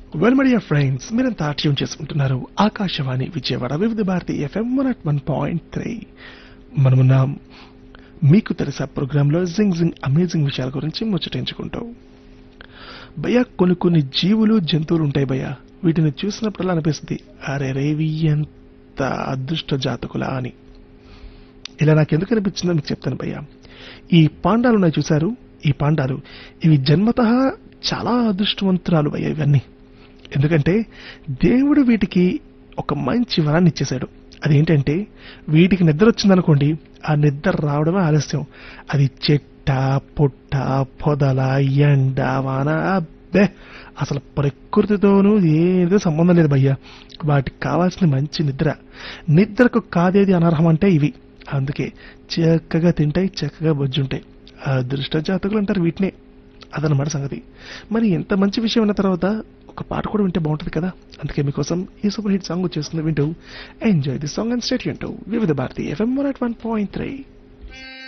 well media friends మీరంతా tune చేసుకుంటున్నారు Akashvani Vijayawada Vividh Bharati FM one at one point three మనమున్నాం మీకు తెలుసా ప్రోగ్రాంలో జింగ్ జింగ్ అమేజింగ్ విషయాల గురించి ముచ్చటించుకుంటాం భయ్యా కొన్ని కొన్ని జీవులు జంతువులు ఉంటాయి భయ్యా వీటిని చూసినప్పుడల్లా అనిపిస్తుంది అరే రేవి ఎంత అదృష్ట జాతకులా అని ఇలా నాకెందుకు అనిపించిందో మీకు చెప్తాను భయ్యా ఈ పాండాలు ఉన్నాయి చూశారు ఈ పాండాలు ఇవి జన్మత చాలా అదృష్టవంతురాలు భయ్యా ఇవన్నీ ఎందుకంటే దేవుడు వీటికి ఒక మంచి వరాన్ని ఇచ్చేశాడు అదేంటంటే వీటికి నిద్ర వచ్చిందనుకోండి ఆ నిద్ర రావడమే ఆలస్యం అది చెట్ట పుట్ట పొదల ఎండ వాన అబ్బే అసలు ప్రకృతితోనూ ఏదో సంబంధం లేదు భయ్యా వాటికి కావాల్సిన మంచి నిద్ర నిద్రకు కాదేది అనర్హం అంటే ఇవి అందుకే చక్కగా తింటాయి చక్కగా బొజ్జుంటాయి అదృష్ట జాతకులు అంటారు వీటినే అదనమాట సంగతి మరి ఎంత మంచి విషయం ఉన్న తర్వాత ఒక పాట కూడా వింటే బాగుంటుంది కదా అందుకే మీకోసం ఈ సూపర్ హిట్ సాంగ్ వచ్చేస్తుంది వింటూ enjoy the song and state వింటూ Vividh Bharati FM one point three